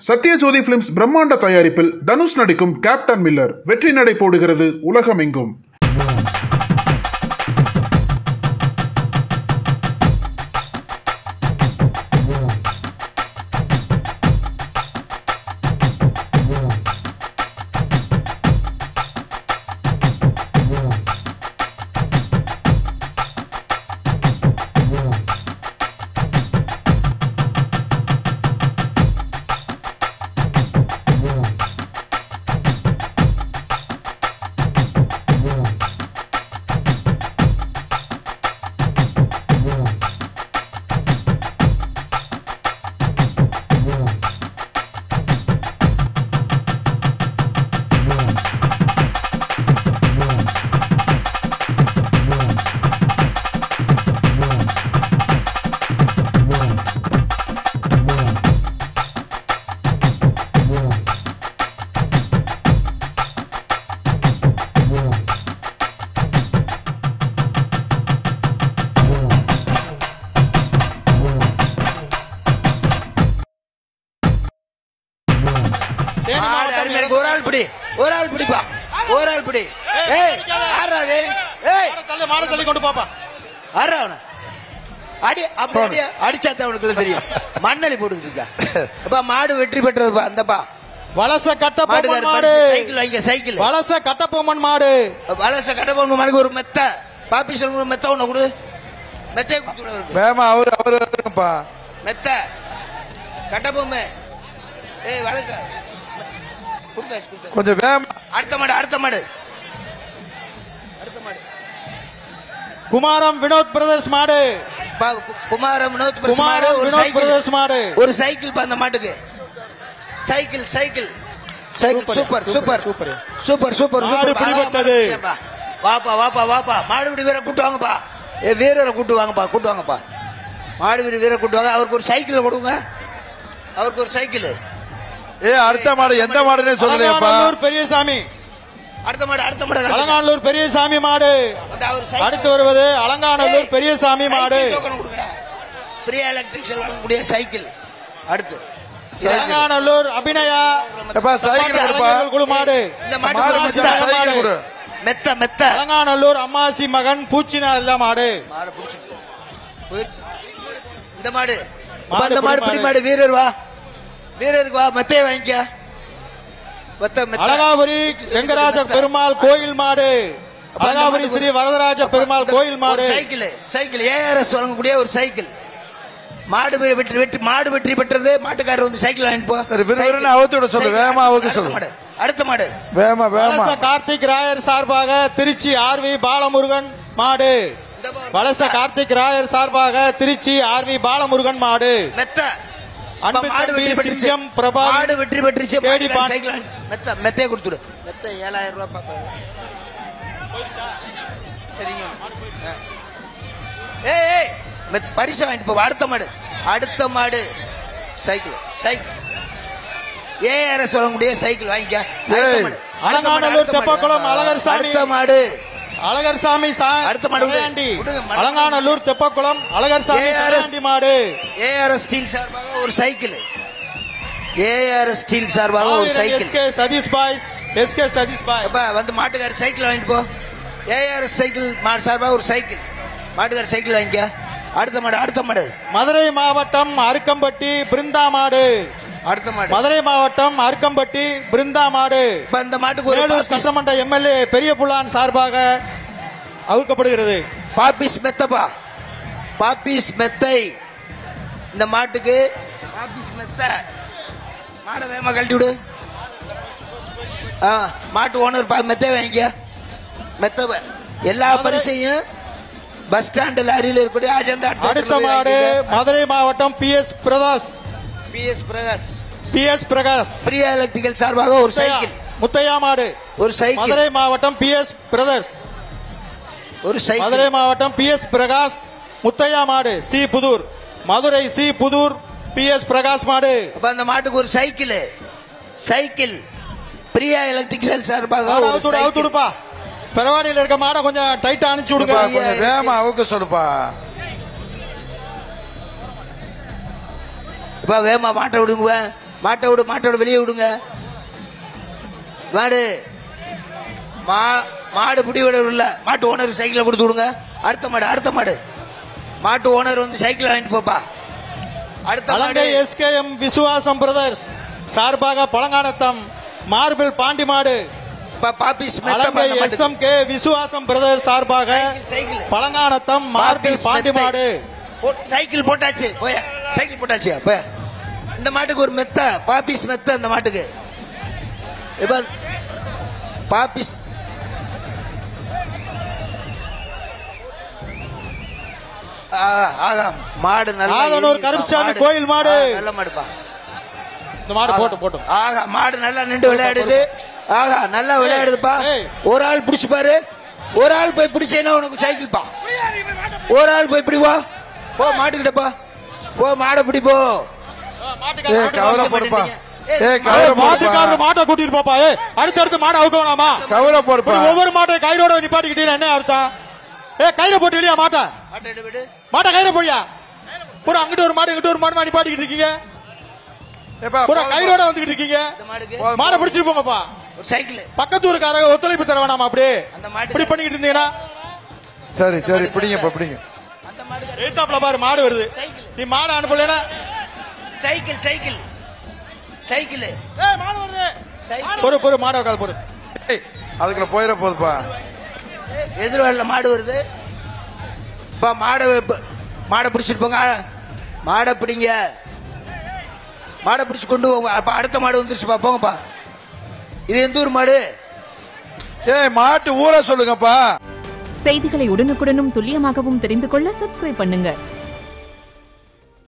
Sathyajothi films பிரம்மாண்ட தயாரிப்பில் தனுஷ் நடிக்கும் கேப்டன் மில்லர் வெற்றி நடை போடுகிறது உலகமெங்கும் தேனி ஆடு மாவட்டம் அருமையா இருக்கு. ஒரு ஆள் பிடி ஒரு ஆள் பிடிப்பா ஒரு ஆள் பிடி ஏய் ஆடுறா அது ஏய் மாடை தள்ளு மாடை தள்ளி கொண்டு பாப்பா ஆடுறா அவன அடி அப்படி அடி அடிச்சாத்த அவனுக்கு தான் தெரியும் மண்ணலி போட்டுக்கிட்டு இருக்கா அப்பா மாடு வெற்றி பெற்றதுப்பா அந்தப்பா வலச கட்டபொம்மன் மாடுகார் மாடு பரிசு, சைக்கிள் வாங்க சைக்கிள் வலச கட்டபொம்மன் மாடு வலச கட்டபொம்மன் மாடுக்கு ஒரு மெத்த பாப்பி சொல்லுங்க ஒரு மெத்த ஒண்ணு கொடு மெத்தையை கொடுத்து விட இருக்கு வேமா அவரு அவரு வருங்கப்பா மெத்த கட்டபொம்மை ஏய் வலச கொடுத்தாச்சு கொடுத்தாச்சு கொஞ்சம் வேமா அடுத்த மாடு அடுத்த மாடு அடுத்த மாடு குமாரம் வினோத் பிரதர்ஸ் மாடு பா, கு- குமாரம் வினோத் பிரஸ் மாடு குமாரம் ஒரு வினோத் சைக்கிள் பிரதர்ஸ் மாடு ஒரு சைக்கிள் பா அந்த மாட்டுக்கு cycle cycle cycle super super super. Super super மாடு சூப்பர் பிடிபட்டது. பா. வாப்பா வாப்பா வாப்பா மாடுபிடி வீரரை கூட்டு வாங்கப்பா ஏ வீரரை கூட்டு வாங்கப்பா கூட்டு வாங்கப்பா மாடுபிடி வீரரை கூட்டு வாங்க அவருக்கு ஒரு சைக்கிள் கொடுங்க அவருக்கு ஒரு சைக்கிள் ஏ அடுத்த மாடு எந்த மாடுன்னே சொல்லலையப்பா அலங்காநல்லூர் பெரியசாமி அடுத்த மாடு அடுத்த மாடு அடுத்த- அலங்காநல்லூர் பெரியசாமி மாடு அந்த அவர் சைக்கிள் அடுத்து வருவது அலங்காநல்லூர் ஏய், பெரியசாமி மாடு சைக்கிள் token கொடுங்கடா. பிரியா எலக்ட்ரிக்ஸில் வழங்கக்கூடிய சைக்கிள் அடுத்து இது அலங்காநல்லூர் அபிநயா எப்பா சைக்கிள் கொடுப்பா அலங்காநல்லூர் குழு மாடு இந்த மாடு மாட்டு மச்சான், மெத்த சைக்கிள் கொடு மெத்த மெத்த அலங்காநல்லூர் அம்மாசி மகன் பூச்சினார்ல மாடு மாடு பிடிச்சிட்டு போயிடுச்சு இந்த மாடு அப்பா, மாடு இந்த மாடு பிடி பிடி மாடு. மாடு வீரர் வா வீரருக்கு வா மெத்தைய வாங்கிக்க மெத்த மெத்த அழகாபுரி ரெங்கராஜ பெருமாள் கோயில் மாடு அழகாபுரி ஸ்ரீ வரதராஜ பெருமாள் கோயில் மாடு ஒரு சைக்கிள் சைக்கிள் ஏஆர்எஸ் வழங்கக்கூடிய ஒரு சைக்கிள் மாடு வெ- வெற்றி வெற்றி மாடு வெற்றி பெற்றது மாட்டுக்காரர் வந்து சைக்கிள் வாங்கிட்டு போ சரி, விறு விறுன்னு சைக்கிள். அவுத்து விட சொல்லு, சைக்கிள். வேகமா அவுக்க அடுத்த சொல்லு. மாடு அடுத்த மாடு வேமா வேமா வலச கார்த்திக் ராயர் சார்பாக திருச்சி ஆர்வி பாலமுருகன் மாடு வலச கார்த்திக் ராயர் சார்பாக திருச்சி ஆர்வி பாலமுருகன் மாடு மெத்த அன்பு அப்பா, மாடு தம்பி வெற்றி பெற்றுச்சு. சிங்கம் பிரபா மாடு வெற்றி பெற்றுச்சு தேடி மாட்டுக்காரர் பான். சைக்கிள் வாங்கி- மெத்த மெத்தைய கொடுத்துடு மெத்த ஏழாயிரம் ரூபாய் பாப்பா சரிங்க ஆ. ஏய் ஏய் மெத் பரிசு வாங்கிட்டு போ அடுத்த மாடு அடுத்த மாடு சைக்கிள் சைக்கிள் ஏஆர்எஸ் சொல்லக்கூடிய சைக்கிள் வாங்கிக்க அடுத்த ஏய். மாடு. அடுத்த மாடு, அலங்காநல்லூர் அடுத்த மாடு. தெப்பக்குளம் அழகர் சாமி அடுத்த மாடு அழகர் சாமி சா- அடுத்த மாடு விடு. சடையாண்டி விடுங்க, மாடு. அலங்காநல்லூர் தெப்பக்குளம் அழகர் சாமி ARS. சடையாண்டி மாடு ஏஆர்எஸ் ஸ்டீல் சார்பாக ஒரு சைக்கிள் ஏஆர்எஸ் ஸ்டீல் சார்பாக ஒரு cycle SK Sathish boys SK Sathish boy அப்பா வந்து மாட்டுக்கார சைக்கிள் வாங்கிட்டு போ ஏஆர்எஸ் சைக்கிள் மாடு சார்பாக ஒரு சைக்கிள் மாட்டுக்கார சைக்கிள் வாங்கிக்க அடுத்த மாடு அடுத்த மாடு மதுரை மாவட்டம் அருக்கம்பட்டி பிருந்தா மாடு அடுத்த மாடு மதுரை மாவட்டம் அருக்கம்பட்டி பிருந்தா மாடு இப்ப இந்த மாட்டுக்கு ஒரு வேலூர் பாப்பிஸ்- சட்டமன்ற எம்எல்ஏ பெரிய புல்லான் சார்பாக அவுக்கப்படுகிறது பாப்பிஸ் மெத்தப்பா பாப்பிஸ் மெத்தை இந்த மாட்டுக்கு பாப்பிஸ் மெத்த மாடை வேகமா கழட்டி விடு ஆ மாட்டு ஓனர் பா மெத்தை வாங்கிக்க மெத்த வ- எல்லா பரிசையும் பஸ் ஸ்டாண்ட் லாரியில் இருக்கக்கூடிய அஜந்தா அடுத்த மாடு மதுரை மாவட்டம் P S Prakash P S Prakash P S Prakash Priya electrical சார்பாக ஒரு சைக்கிள் முத்தையா மாடு ஒரு சைக்கிள் மதுரை மாவட்டம் பி எஸ் பிரதர்ஸ் ஒரு சைக்கிள் மதுரை மாவட்டம் பி எஸ் பிரகாஷ் முத்தையா மாடு C Puthur Madurai C Puthur P S Prakash மாடு அப்ப அந்த மாட்டுக்கு ஒரு சைக்கிள் சைக்கிள் பிரியா எலக்ட்ரிக்கல் சார்பாக ஒரு அவுத்துடு சைக்கிள் அவுத்துடுப்பா பெறவாடியில் இருக்க மாடை கொஞ்சம் டைட்டா அனுப்பிச்சு விடுங்க எப்பா, கொஞ்சம் வேமா அவுக்க சொல்லுப்பா இப்ப வேமா மாட்டை விடுங்க மாட்டை விடு மாட்டை விடு வெளியே விடுங்க மாடு மா மாடு பிடி விட இல்ல மாட்டு ஓனர் சைக்கிளை கொடுத்து விடுங்க அடுத்த மாடு அடுத்த மாடு மாட்டு ஓனர் வந்து சைக்கிள் வாங்கிட்டு போப்பா அடுத்த மாடு அலங்கை எஸ்கேஎம் விசுவாசம் பிரதர்ஸ் சார்பாக பழங்கானத்தம் மார்பிள் பாண்டி மாடு பா- பாப்பிஸ் மெத்த அலங்கை பண்ண மாட்டுக்கு. எஸ்எம்கே விசுவாசம் பிரதர்ஸ் சார்பாக சைக்கிள், சைக்கிள். பழங்கானத்தம் மார்பிள் பாப்பிஸ் பாண்டி மெத்தை. மாடு போ- சைக்கிள் போட்டாச்சு போய சைக்கிள் போட்டாச்சு போய இந்த மாட்டுக்கு ஒரு மெத்த பாப்பிஸ் மெத்த இந்த மாட்டுக்கு இப்ப பாப்பிஸ் ஆ, ஆகா மாடு நல்ல ஆதனூர் எரியுதுப்பா, கருப்புசாமி கோயில் மாடு. ஆ, நல்ல மாடுப்பா இந்த மாடு போட்டு போட்டு ஆகா மாடு நல்லா நின்று விளையாடுது ஆகா நல்லா விளையாடுதுப்பா ஏய். ஒரு ஆள் பிடிச்சு பாரு ஒரு ஆள் போய் பிடிச்சேன்னா உனக்கு சைக்கிள் பா ஒரு ஆள் போய் பிடி போ போ மாட்டுக்கிட்டப்பா போ மாடை பிடி போ ஏ கவலை போடுப்பா ஏ கவலை போடுப்பா மாட்டுக்காரர் மாட்டை கூட்டிட்டு போப்பா ஏ அடுத்து அடுத்து மாடை அவுக்க வேணாமா கவலை போடுப்பா இப்படி ஒவ்வொரு மாட்டை கயிறோட நிப்பாட்டிக்கிட்டீங்க என்ன அர்த்தம் ஏ கயிறை போட்டு இல்லையா மாட்டை மாட்டை எடு விடு மாட்டை கயிறை போடியா பூரா அங்கிட்டு ஒரு மாடு இங்கிட்டு ஒரு மாடு நிப்பாட்டிக்கிட்டு இருக்கீங்க ஏப்பா பூரா கயிறோட வந்துகிட்டு இருக்கீங்க இந்த மாடுக்கு போதும். மாடை பிடிச்சிட்டு போங்கப்பா ஒரு சைக்கிள் பக்கத்து ஊருக்காரங்க ஒத்துழைப்பு தர வேணாமா அப்படியே அந்த மாட்டுக்கு- இப்படி பண்ணிக்கிட்டு இருந்தீங்கன்னா சரி சரி பிடிங்கப்பா பிடிங்க அந்த மாடுக்கு எழுத்தாப்புல பாரு மாடு வருது சைக்கிள். நீ மாடை அனுப்பலைன்னா சைக்கிள் சைக்கிள் சைக்கிள் ஏய் மாடு வருது சைக்கிள் பொறு பொறு மாடை உட்காந்து பொறு ஏய், அதுக்குள்ள போயிட போகுதுப்பா எதிர்வாளில் மாடு வருது பா மாடை இப்ப- மாடை பிடிச்சிட்டு போங்க மாடை பிடிங்க மாடை பிடிச்சு கொண்டு போங்க அப்ப அடுத்த மாடு வந்துருச்சுப்பா போங்கப்பா இது எந்த ஊர் மாடு ஏய் மாட்டு ஊரை சொல்லுங்கப்பா செய்திகளை உடனுக்குடனும் துல்லியமாகவும் தெரிந்து கொள்ள சப்ஸ்கிரைப் பண்ணுங்க